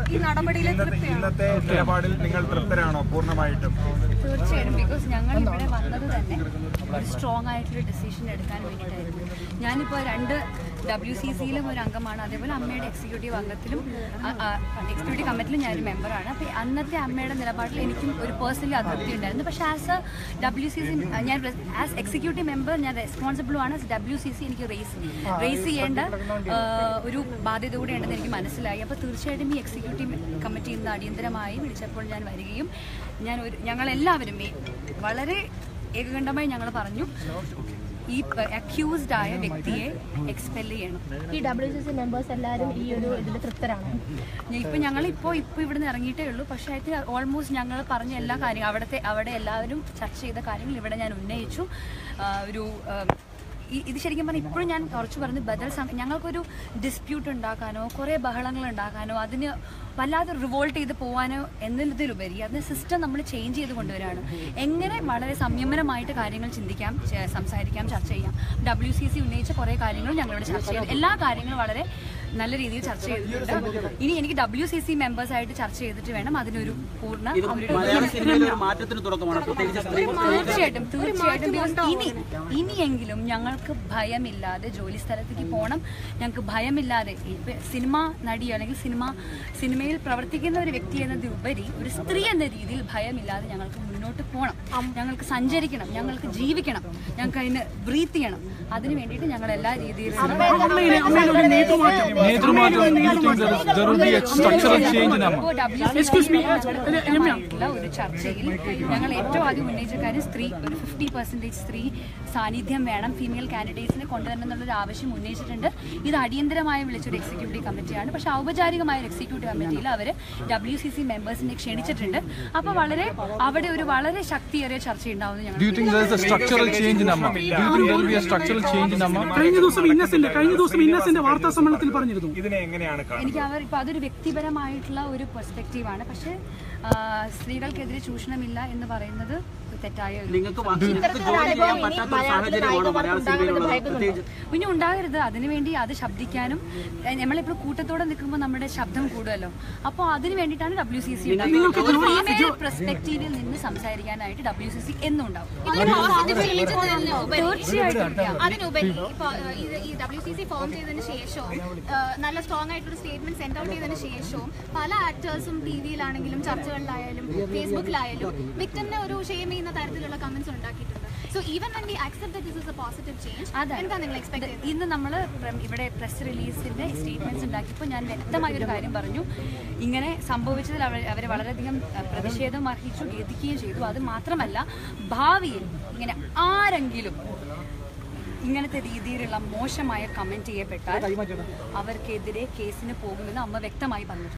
ഈ നടപടിയിലെ ഇന്നത്തെ തൃപ്തിയാണ് ഇന്നത്തെ നിലപാടിൽ നിങ്ങൾ തൃപ്തരാണോ പൂർണ്ണമായിട്ടും തീർച്ചയായും ബിക്കോസ് ഞങ്ങൾ ഇവിടെ വന്നത് തന്നെ ഒരു സ്ട്രോങ് ആയിട്ടുള്ള ഡിസിഷൻ എടുക്കാൻ വേണ്ടിയിട്ടായിരുന്നു ഞാനിപ്പോൾ രണ്ട് ഡബ്ല്യു സി സിയിലും ഒരു അംഗമാണ് അതേപോലെ അമ്മയുടെ എക്സിക്യൂട്ടീവ് അംഗത്തിലും എക്സിക്യൂട്ടീവ് കമ്മിറ്റിയിലും ഞാനൊരു മെമ്പറാണ് അപ്പോൾ അന്നത്തെ അമ്മയുടെ നിലപാടിൽ എനിക്കും ഒരു പേഴ്സണലി അതൃപ്തി ഉണ്ടായിരുന്നു പക്ഷേ as a W C C ഞാൻ ആസ് എക്സിക്യൂട്ടീവ് മെമ്പർ ഞാൻ റെസ്പോൺസിബിൾ ആണ് ഡബ്ല്യു സി സി എനിക്ക് റേസ് റേസ് ചെയ്യേണ്ട ആ, ഒരു ബാധ്യത കൂടെ ഉണ്ടെന്ന് എനിക്ക് മനസ്സിലായി അപ്പോൾ തീർച്ചയായിട്ടും ഈ എക്സിക്യൂട്ടീവ് കമ്മിറ്റി ഇന്ന് അടിയന്തരമായി വിളിച്ചപ്പോൾ ഞാൻ വരികയും ഞാൻ ഒരു ഞങ്ങളെല്ലാവരും ഈ വളരെ ഏകകണ്ഠമായി ഞങ്ങൾ പറഞ്ഞു ഈ അക്യൂസ്ഡ് ആയ വ്യക്തിയെ എക്സ്പെൽ ചെയ്യണം ഈ ഡബ്ല്യു സി സി മെമ്പേഴ്സ് എല്ലാവരും ഈ ഒരു ഇതിൽ തൃപ്തരാണ് ഇപ്പം ഞങ്ങൾ ഇപ്പോൾ ഇപ്പോൾ ഇവിടുന്ന് ഇറങ്ങിയിട്ടേ ഉള്ളൂ പക്ഷേ ഐ തിങ്ക് ഓൾമോസ്റ്റ് ഞങ്ങൾ പറഞ്ഞ എല്ലാ കാര്യങ്ങളും അവിടുത്തെ അവിടെ എല്ലാവരും ചർച്ച ചെയ്ത കാര്യങ്ങൾ ഇവിടെ ഞാൻ ഉന്നയിച്ചു ആ, ഒരു ആ, ഈ- ഇത് ശരിക്കും പറഞ്ഞാൽ ഇപ്പോഴും ഞാൻ കുറച്ച് പറഞ്ഞു ബദൽ സം- ഞങ്ങൾക്കൊരു ഡിസ്പ്യൂട്ട് ഉണ്ടാക്കാനോ കുറേ ബഹളങ്ങൾ ഉണ്ടാക്കാനോ അതിന് വല്ലാതെ റിവോൾട്ട് ചെയ്ത് പോകാനോ എന്നതിലുപരി അതിന് സിസ്റ്റം നമ്മൾ ചേഞ്ച് ചെയ്ത് കൊണ്ടുവരാണ് എങ്ങനെ വളരെ സംയമനമായിട്ട് കാര്യങ്ങൾ ചിന്തിക്കാം ചെ- സംസാരിക്കാം ചർച്ച ചെയ്യാം ഡബ്ല്യു സി സി ഉന്നയിച്ച കുറേ കാര്യങ്ങൾ ഞങ്ങളിവിടെ ചർച്ച ചെയ്തു എല്ലാ കാര്യങ്ങളും വളരെ നല്ല രീതിയിൽ ചർച്ച ചെയ്തിട്ടുണ്ട് ഇനി എനിക്ക് ഡബ്ല്യു സി സി മെമ്പേഴ്സ് ആയിട്ട് ചർച്ച ചെയ്തിട്ട് വേണം അതിനൊരു പൂർണ്ണ ഒരു- മലയാള സിനിമയിലെ ഒരു മാറ്റത്തിന് തുടക്കമാണ് പ്രത്യേകിച്ച് സ്ത്രീ തീർച്ചയായിട്ടും തീർച്ചയായിട്ടും because ഇനി ഇനിയെങ്കിലും ഞങ്ങൾക്ക് ഭയമില്ലാതെ ജോലി സ്ഥലത്തേക്ക് പോകണം ഞങ്ങൾക്ക് ഭയമില്ലാതെ ഇപ്പൊ സിനിമ നടി അല്ലെങ്കിൽ സിനിമ സിനിമയിൽ പ്രവർത്തിക്കുന്ന ഒരു വ്യക്തി എന്നതിലുപരി ഒരു സ്ത്രീ എന്ന രീതിയിൽ ഭയമില്ലാതെ ഞങ്ങൾക്ക് മുന്നോട്ട് പോകണം ഞങ്ങൾക്ക് സഞ്ചരിക്കണം ഞങ്ങൾക്ക് ജീവിക്കണം ഞങ്ങൾക്ക് അതിന് ബ്രീത്ത് ചെയ്യണം അതിന് വേണ്ടിയിട്ട് ഞങ്ങൾ എല്ലാ രീതിയിലും എക്സ്ക്യൂസ് മീ ഒരു ചർച്ചയിൽ ഞങ്ങൾ ഏറ്റവും ആദ്യം ഉന്നയിച്ച കാര്യം സ്ത്രീ ഒരു ഫിഫ്റ്റി പെർസെന്റേജ് സ്ത്രീ സാന്നിധ്യം വേണം ഫീമെയിൽ കാൻഡിഡേറ്റ്സിനെ കൊണ്ടുവരണം എന്നുള്ളൊരു ആവശ്യം ഉന്നയിച്ചിട്ടുണ്ട് ഇത് അടിയന്തരമായി വിളിച്ചൊരു എക്സിക്യൂട്ടീവ് കമ്മിറ്റിയാണ് പക്ഷെ ഔപചാരികമായ ഒരു എക്സിക്യൂട്ടീവ് കമ്മിറ്റിയിൽ അവർ ഡബ്ല്യു സി സി മെമ്പേഴ്സിനെ ക്ഷണിച്ചിട്ടുണ്ട് അപ്പോൾ വളരെ അവിടെ ഒരു വളരെ ശക്തിയേറിയ ചർച്ച ഉണ്ടാവുമെന്ന് ഞങ്ങൾ Do you think there is a structural change in Amma? Do you think there will be a structural change in Amma? കഴിഞ്ഞ ദിവസം ഇന്നസെന്റ് കഴിഞ്ഞ ദിവസം ഇന്നസെന്റ് വാർത്താ സമ്മേളനത്തിൽ പറഞ്ഞിരുന്നു ഇതിനെ എങ്ങനെയാണ് കാണുന്നത് എനിക്ക് അവർ ഇപ്പൊ അതൊരു വ്യക്തിപരമായിട്ടുള്ള ഒരു പെർസ്പെക്റ്റീവാണ് പക്ഷേ ആ, സ്ത്രീകൾക്കെതിരെ ചൂഷണമില്ല എന്ന് പറയുന്നത് തെറ്റായ ഒരു നിങ്ങൾക്ക് വ- നിങ്ങൾക്ക് ജോലി ചെയ്യാൻ പറ്റാത്ത ഒരു സാഹചര്യമാണോ മലയാള സിനിമയിലുള്ളത് പ്രത്യേകിച്ച് പിന്നെ ഉണ്ടാകരുത് അതിനുവേണ്ടി അത് ശബ്ദിക്കാനും എ, നമ്മളിപ്പോൾ കൂട്ടത്തോടെ നിൽക്കുമ്പോൾ നമ്മുടെ ശബ്ദം കൂടുമല്ലോ അപ്പോൾ അതിന് വേണ്ടിയിട്ടാണ് ഡബ്ല്യു സി സി ഫീമെയിൽ പെർസ്പെക്റ്റീവിൽ നിന്ന് സംസാരിക്കാനായിട്ട് ഡബ്ല്യു സി സി എന്നും ഉണ്ടാവും തീർച്ചയായിട്ടും yeah. അതിനുപരി ഇപ്പൊ ഏഹ്, ഇത് ഈ ഡബ്ല്യു സി സി ഫോം ചെയ്തതിന് ശേഷവും ഏഹ്, നല്ല സ്ട്രോങ് ആയിട്ടൊരു സ്റ്റേറ്റ്മെന്റ് സെൻഡ് ഔട്ട് ചെയ്തതിന് ശേഷവും പല ആക്ടേഴ്സും ടി വിയിലാണെങ്കിലും ചർച്ചകളിലായാലും ഫേസ്ബുക്കിലായാലും വിക്ടമിനെ ഒരു ഷെയിം ചെയ്യുന്ന തരത്തിലുള്ള കമന്റ്സ് ഉണ്ടാക്കിയിട്ടുണ്ട് so even when we accept that this is a positive change അതെ. എന്താ നിങ്ങൾ എക്സ്പെക്ട് ഇത് ഇന്ന് നമ്മൾ ഇവിടെ പ്രസ് റിലീസിന്റെ സ്റ്റേറ്റ്മെന്റ്സ് ഉണ്ടാക്കിയപ്പോൾ ഞാൻ വ്യക്തമായ ഒരു കാര്യം പറഞ്ഞു ഇങ്ങനെ സംഭവിച്ചതിൽ അവർ അവർ വളരെയധികം അഹ്, പ്രതിഷേധം അർഹിച്ചു ഖേദിക്കുകയും ചെയ്തു അത് മാത്രമല്ല ഭാവിയിൽ ഇങ്ങനെ ആരെങ്കിലും ഇങ്ങനത്തെ രീതിയിലുള്ള മോശമായ കമന്റ് ചെയ്യപ്പെട്ടാൽ അവർക്കെതിരെ കേസിന് പോകുമെന്ന് അമ്മ വ്യക്തമായി പറഞ്ഞു